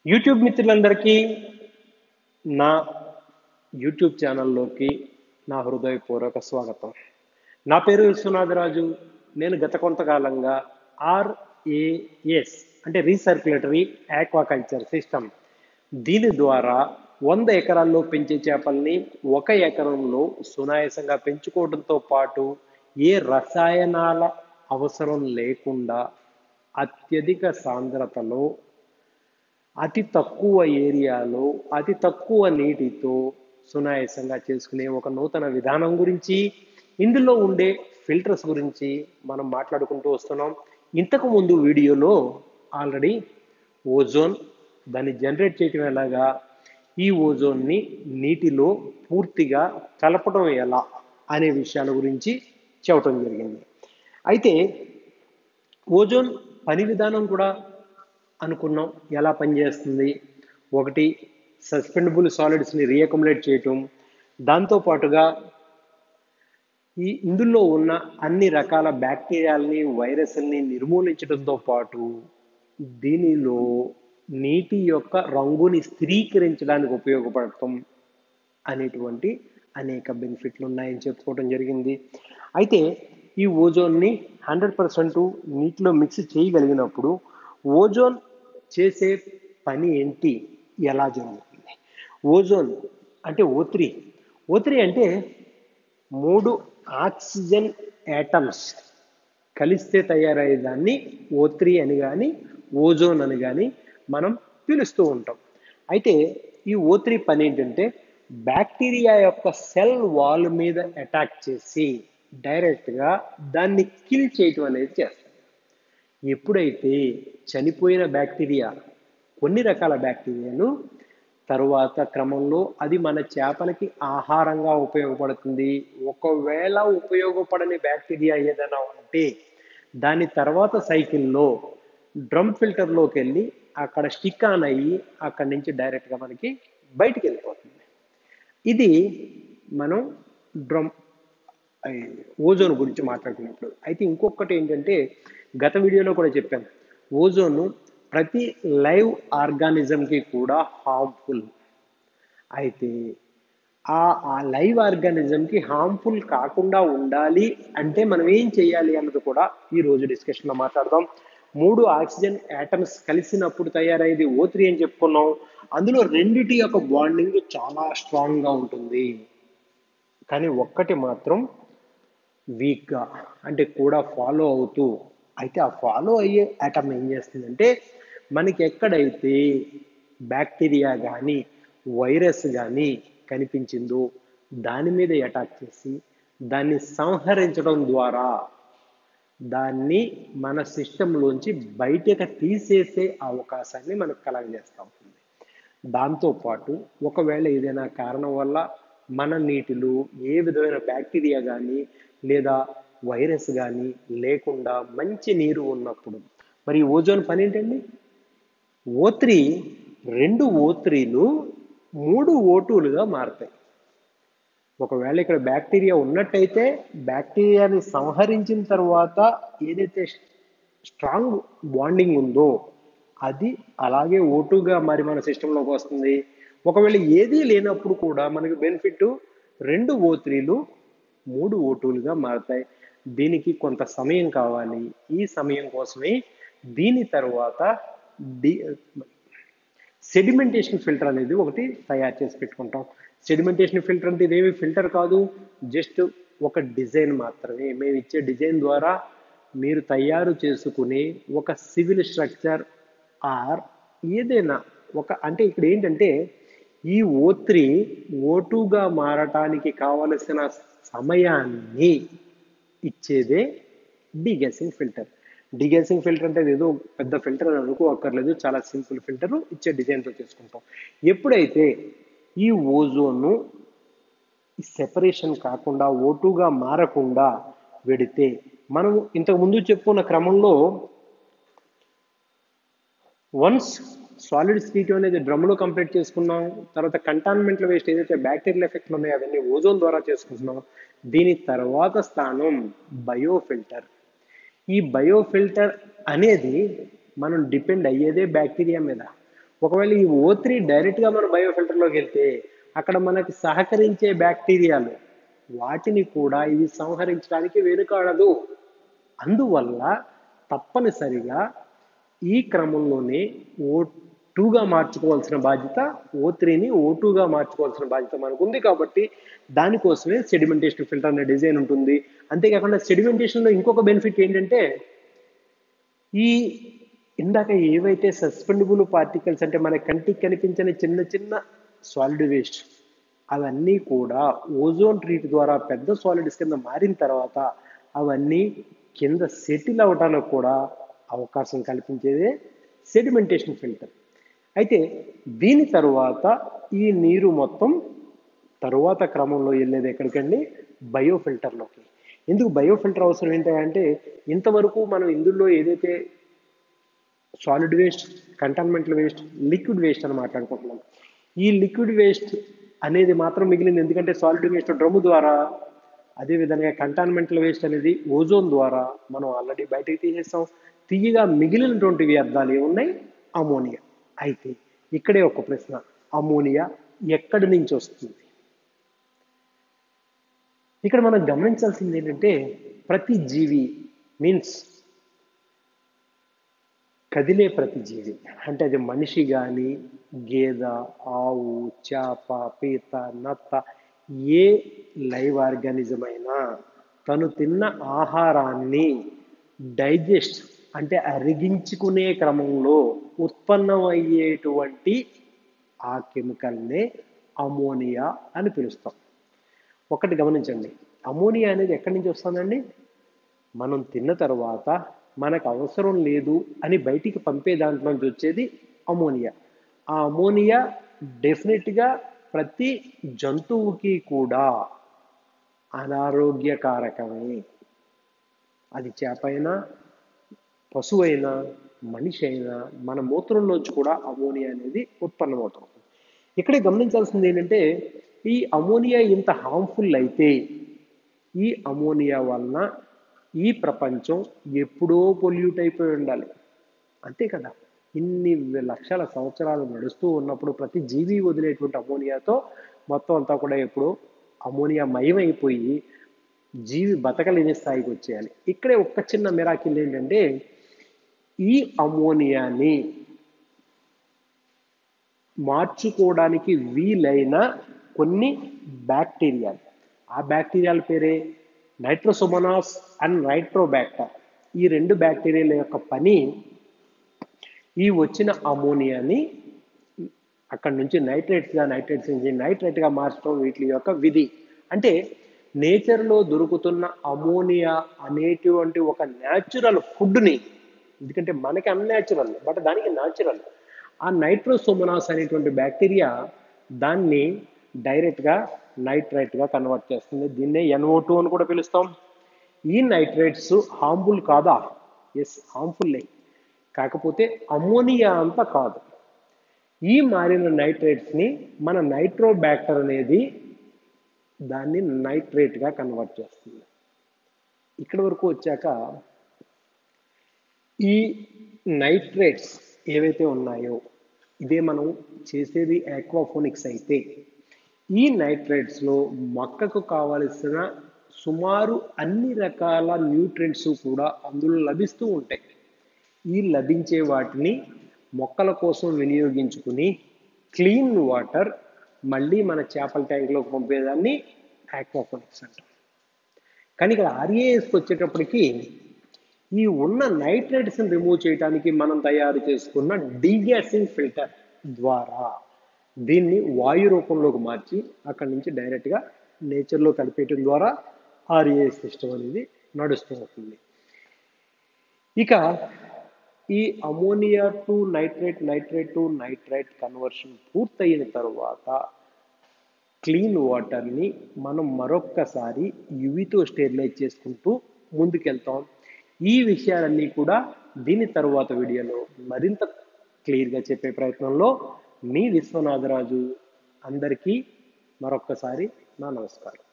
YouTube మిత్రులందరికీ నా YouTube ఛానల్లోకి నా హృదయపూర్వక స్వాగతం నా పేరు విశ్వనాథరాజు నేను గత కొంతకాలంగా ఆర్ఏఎస్ అంటే రీసర్క్యులేటరీ ఆక్వాకల్చర్ సిస్టమ్ దీని ద్వారా వంద ఎకరాల్లో పెంచే చేపల్ని ఒక ఎకరంలో సునాయాసంగా పెంచుకోవడంతో పాటు ఏ రసాయనాల అవసరం లేకుండా అత్యధిక సాంద్రతలో అతి తక్కువ ఏరియాలో అతి తక్కువ నీటితో సునాయాసంగా చేసుకునే ఒక నూతన విధానం గురించి ఇందులో ఉండే ఫిల్టర్స్ గురించి మనం మాట్లాడుకుంటూ వస్తున్నాం ఇంతకు ముందు వీడియోలో ఆల్రెడీ ఓజోన్ దాన్ని జనరేట్ చేయటం ఎలాగా ఈ ఓజోన్ని నీటిలో పూర్తిగా కలపడం ఎలా అనే విషయాల గురించి చెప్పడం జరిగింది అయితే ఓజోన్ పని విధానం కూడా అనుకున్నాం ఎలా పనిచేస్తుంది ఒకటి సస్పెండబుల్ సాలిడ్స్ని రీఅకములేట్ చేయటం దాంతోపాటుగా ఈ ఇందులో ఉన్న అన్ని రకాల బ్యాక్టీరియాలని వైరస్ని నిర్మూలించడంతో పాటు దీనిలో నీటి యొక్క రంగుని స్థిరీకరించడానికి ఉపయోగపడటం అనేటువంటి అనేక బెనిఫిట్లు ఉన్నాయని చెప్పుకోవడం జరిగింది అయితే ఈ ఓజోన్ని హండ్రెడ్ పర్సెంట్ నీటిలో మిక్స్ చేయగలిగినప్పుడు ఓజోన్ చేసే పని ఏంటి ఎలా జరుగుతుంది ఓజోన్ అంటే ఓత్రి ఓత్రి అంటే మూడు ఆక్సిజన్ యాటమ్స్ కలిస్తే తయారయ్యే దాన్ని ఓత్రి అని కానీ ఓజోన్ అని కానీ మనం పిలుస్తూ ఉంటాం అయితే ఈ ఓత్రి పని ఏంటంటే బ్యాక్టీరియా యొక్క సెల్ వాల్ మీద అటాక్ చేసి డైరెక్ట్గా దాన్ని కిల్ చేయటం అనేది చేస్తుంది ఎప్పుడైతే చనిపోయిన బ్యాక్టీరియా కొన్ని రకాల బ్యాక్టీరియాను తరువాత క్రమంలో అది మన చేపలకి ఆహారంగా ఉపయోగపడుతుంది ఒకవేళ ఉపయోగపడని బ్యాక్టీరియా ఏదైనా ఉంటే దాని తర్వాత సైకిల్లో డ్రమ్ ఫిల్టర్లోకి వెళ్ళి అక్కడ స్టిక్ ఆన్ అయ్యి అక్కడి నుంచి డైరెక్ట్గా మనకి బయటికి వెళ్ళిపోతుంది ఇది మనం డ్రమ్ ఓజోన్ గురించి మాట్లాడుకున్నప్పుడు అయితే ఇంకొకటి ఏంటంటే గత వీడియోలో కూడా చెప్పాను ఓజోన్ ప్రతి లైవ్ ఆర్గానిజంకి కూడా హార్మ్ఫుల్ అయితే ఆ ఆ లైవ్ ఆర్గానిజంకి హార్మ్ఫుల్ కాకుండా ఉండాలి అంటే మనం ఏం చేయాలి అన్నది కూడా ఈ రోజు డిస్కషన్లో మాట్లాడదాం మూడు ఆక్సిజన్ యాటమ్స్ కలిసినప్పుడు తయారయ్యేది ఓ త్రీ అని చెప్పుకున్నాం అందులో రెండిటి యొక్క బాండింగ్ చాలా స్ట్రాంగ్గా ఉంటుంది కానీ ఒక్కటి మాత్రం వీక్గా అంటే కూడా ఫాలో అవుతూ అయితే ఆ ఫాలో అయ్యే యాటమ్ ఏం చేస్తుందంటే మనకి ఎక్కడైతే బ్యాక్టీరియా కానీ వైరస్ కానీ కనిపించిందో దాని మీద అటాక్ చేసి దాన్ని సంహరించడం ద్వారా దాన్ని మన సిస్టంలోంచి బయటకు తీసేసే అవకాశాన్ని మనకు కలగజేస్తూ ఉంటుంది దాంతోపాటు ఒకవేళ ఏదైనా కారణం వల్ల మన నీటిలో ఏ విధమైన బ్యాక్టీరియా కానీ లేదా వైరస్ కానీ లేకుండా మంచి నీరు ఉన్నప్పుడు మరి ఓజోన్ పని ఏంటండి ఓత్రి రెండు ఓత్రీలు మూడు ఓటూలుగా మారుతాయి ఒకవేళ ఇక్కడ బ్యాక్టీరియా ఉన్నట్టయితే బ్యాక్టీరియాని సంహరించిన తర్వాత ఏదైతే స్ట్రాంగ్ బాండింగ్ ఉందో అది అలాగే ఓటుగా మరి మన సిస్టంలోకి వస్తుంది ఒకవేళ ఏదీ లేనప్పుడు కూడా మనకి బెనిఫిట్ రెండు ఓత్రీలు మూడు ఓటూలుగా మారుతాయి దీనికి కొంత సమయం కావాలి ఈ సమయం కోసమే దీని తర్వాత డి సెడిమెంటేషన్ ఫిల్టర్ అనేది ఒకటి తయారు చేసి పెట్టుకుంటాం సెడిమెంటేషన్ ఫిల్టర్ అంటే ఇదేమి ఫిల్టర్ కాదు జస్ట్ ఒక డిజైన్ మాత్రమే మేము ఇచ్చే డిజైన్ ద్వారా మీరు తయారు చేసుకునే ఒక సివిల్ స్ట్రక్చర్ ఆర్ ఏదైనా ఒక అంటే ఇక్కడ ఏంటంటే ఈ ఓత్రి ఓటుగా మారటానికి కావలసిన సమయాన్ని ఇచ్చేదే డిగ్యాసింగ్ ఫిల్టర్ డిగ్యాసింగ్ ఫిల్టర్ అంటే ఏదో పెద్ద ఫిల్టర్ అని అనుకోక్కర్లేదు చాలా సింపుల్ ఫిల్టర్ ఇచ్చే డిజైన్తో చేసుకుంటాం ఎప్పుడైతే ఈ ఓజోను సెపరేషన్ కాకుండా ఓటుగా మారకుండా వెడితే మనం ఇంతకు ముందు చెప్పుకున్న క్రమంలో వన్స్ సాలిడ్స్ తీయటం అనేది డ్రమ్లో కంప్లీట్ చేసుకున్నాం తర్వాత కంటాన్మెంట్ల వేస్ట్ ఏదైతే బ్యాక్టీరియల్ ఎఫెక్ట్లు ఉన్నాయో అవన్నీ ఓజోన్ ద్వారా చేసుకుంటున్నాం దీని తర్వాత స్థానం బయోఫిల్టర్ ఈ బయోఫిల్టర్ అనేది మనం డిపెండ్ అయ్యేదే బ్యాక్టీరియా మీద ఒకవేళ ఈ ఓ త్రీ డైరెక్ట్గా మన బయోఫిల్టర్లోకి వెళ్తే అక్కడ మనకి సహకరించే బ్యాక్టీరియాలు వాటిని కూడా ఇది సంహరించడానికి వెనుకాడదు అందువల్ల తప్పనిసరిగా ఈ క్రమంలోనే ఓ టూగా మార్చుకోవాల్సిన బాధ్యత ఓ త్రీని ఓ టూగా మార్చుకోవాల్సిన బాధ్యత మనకు ఉంది కాబట్టి దానికోసమే సెడిమెంటేషన్ ఫిల్టర్ అనే డిజైన్ ఉంటుంది అంతేకాకుండా సెడిమెంటేషన్లో ఇంకొక బెనిఫిట్ ఏంటంటే ఈ ఇందాక ఏవైతే సస్పెండబుల్ పార్టికల్స్ అంటే మన కంటికి కనిపించని చిన్న చిన్న సాలిడ్ వేస్ట్ అవన్నీ కూడా ఓజోన్ ట్రీట్ ద్వారా పెద్ద సాలిడ్స్ కింద మారిన తర్వాత అవన్నీ కింద సెటిల్ అవడానికి కూడా అవకాశం కల్పించేదే సెడిమెంటేషన్ ఫిల్టర్ అయితే దీని తరువాత ఈ నీరు మొత్తం తరువాత క్రమంలో వెళ్ళేది ఎక్కడికండి బయో ఫిల్టర్లోకి ఎందుకు బయో ఫిల్టర్ అవసరం ఏంటంటే ఇంతవరకు మనం ఇందులో ఏదైతే సాలిడ్ వేస్ట్ కంటైన్మెంటల్ వేస్ట్ లిక్విడ్ వేస్ట్ అని మాట్లాడుకుంటున్నాం ఈ లిక్విడ్ వేస్ట్ అనేది మాత్రం మిగిలింది ఎందుకంటే సాలిడ్ వేస్ట్ డ్రమ్ము ద్వారా అదేవిధంగా కంటైన్మెంటల్ వేస్ట్ అనేది ఓజోన్ ద్వారా మనం ఆల్రెడీ బయటకు తీసేస్తాం తీయగా మిగిలినటువంటి వ్యర్థాలు ఏమున్నాయి అమోనియా అయితే ఇక్కడే ఒక ప్రశ్న అమోనియా ఎక్కడి నుంచి వస్తుంది ఇక్కడ మనం గమనించాల్సింది ఏంటంటే ప్రతి జీవి మీన్స్ కదిలే ప్రతి జీవి అంటే అది మనిషి కానీ గేద ఆవు చేప పీత నత్త ఏ లైవ్ ఆర్గానిజం అయినా తను తిన్న ఆహారాన్ని డైజెస్ట్ అంటే అరిగించుకునే క్రమంలో ఉత్పన్నమయ్యేటువంటి ఆ కెమికల్నే అమోనియా అని పిలుస్తాం ఒకటి గమనించండి అమోనియా అనేది ఎక్కడి నుంచి వస్తుందండి మనం తిన్న తర్వాత మనకు అవసరం లేదు అని బయటికి పంపే దాంట్లో నుంచి వచ్చేది అమోనియా ఆ అమోనియా డెఫినెట్గా ప్రతి జంతువుకి కూడా అనారోగ్యకారకమే అది చేప అయినా పశువు అయినా మనిషి అయినా మన మూత్రంలోంచి కూడా అమోనియా అనేది ఉత్పన్నమవుతుంది ఇక్కడే గమనించాల్సింది ఏంటంటే ఈ అమోనియా ఇంత హార్మ్ఫుల్ అయితే ఈ అమోనియా వలన ఈ ప్రపంచం ఎప్పుడో పొల్యూట్ అయిపోయి ఉండాలి అంతే కదా ఇన్ని లక్షల సంవత్సరాలు నడుస్తూ ఉన్నప్పుడు ప్రతి జీవి వదిలేటువంటి అమోనియాతో మొత్తం అంతా కూడా ఎప్పుడో అమోనియా మయమైపోయి జీవి బతకలేని స్థాయికి వచ్చేయాలి ఇక్కడే ఒక్క చిన్న మిరాకిల్ ఏంటంటే ఈ అమోనియాని మార్చుకోవడానికి వీలైన కొన్ని బ్యాక్టీరియాలు ఆ బ్యాక్టీరియాల పేరే నైట్రోసోమోనాస్ అండ్ నైట్రోబ్యాక్టర్ ఈ రెండు బ్యాక్టీరియాల యొక్క పని ఈ వచ్చిన అమోనియాని అక్కడ నుంచి నైట్రేట్స్గా నైట్రేట్స్ నుంచి నైట్రేట్గా మార్చడం వీటి యొక్క విధి అంటే నేచర్లో దొరుకుతున్న అమోనియా అనేటువంటి ఒక న్యాచురల్ ఫుడ్ని ఎందుకంటే మనకి అన్యాచురల్ బట్ దానికి న్యాచురల్ ఆ నైట్రోసోమోనాస్ అనేటువంటి బ్యాక్టీరియా దాన్ని డైరెక్ట్గా నైట్రైట్గా కన్వర్ట్ చేస్తుంది దీన్నే ఎన్ఓ టూ అని కూడా పిలుస్తాం ఈ నైట్రేట్స్ హార్మ్ఫుల్ కాదా ఎస్ హార్మ్ఫుల్లే కాకపోతే అమోనియా అంతా కాదు ఈ మారిన నైట్రేట్స్ని మన నైట్రోబ్యాక్టర్ అనేది దాన్ని నైట్రేట్గా కన్వర్ట్ చేస్తుంది ఇక్కడి వరకు వచ్చాక ఈ నైట్రేట్స్ ఏవైతే ఉన్నాయో ఇదే మనం చేసేది ఆక్వాఫోనిక్స్ అయితే ఈ నైట్రేట్స్లో మొక్కకు కావలసిన సుమారు అన్ని రకాల న్యూట్రియంట్స్ కూడా అందులో లభిస్తూ ఉంటాయి ఈ లభించే వాటిని మొక్కల కోసం వినియోగించుకుని క్లీన్ వాటర్ మళ్ళీ మన చేపల ట్యాంక్లోకి పంపేదాన్ని ఆక్వాఫోనిక్స్ అంటాం కానీ ఇక్కడ ఆర్ఏఎస్కి వచ్చేటప్పటికి ఈ ఉన్న నైట్రేట్స్ని రిమూవ్ చేయడానికి మనం తయారు చేసుకున్న డీగ్యాసింగ్ ఫిల్టర్ ద్వారా దీన్ని వాయు రూపంలోకి మార్చి అక్కడి నుంచి డైరెక్ట్గా నేచర్లో కలిపేయటం ద్వారా ఆర్ఏ సిస్టమ్ అనేది నడుస్తూ ఉంటుంది ఇక ఈ ammonia to nitrate nitrate to nitrite conversion పూర్తయిన తర్వాత క్లీన్ వాటర్ని మనం మరొక్కసారి యువితో స్టెరిలైజ్ చేసుకుంటూ ముందుకెళ్తాం ఈ విషయాలన్నీ కూడా దీని తరువాత వీడియోలో మరింత క్లియర్గా చెప్పే ప్రయత్నంలో మీ విశ్వనాథరాజు అందరికీ మరొక్కసారి నా నమస్కారం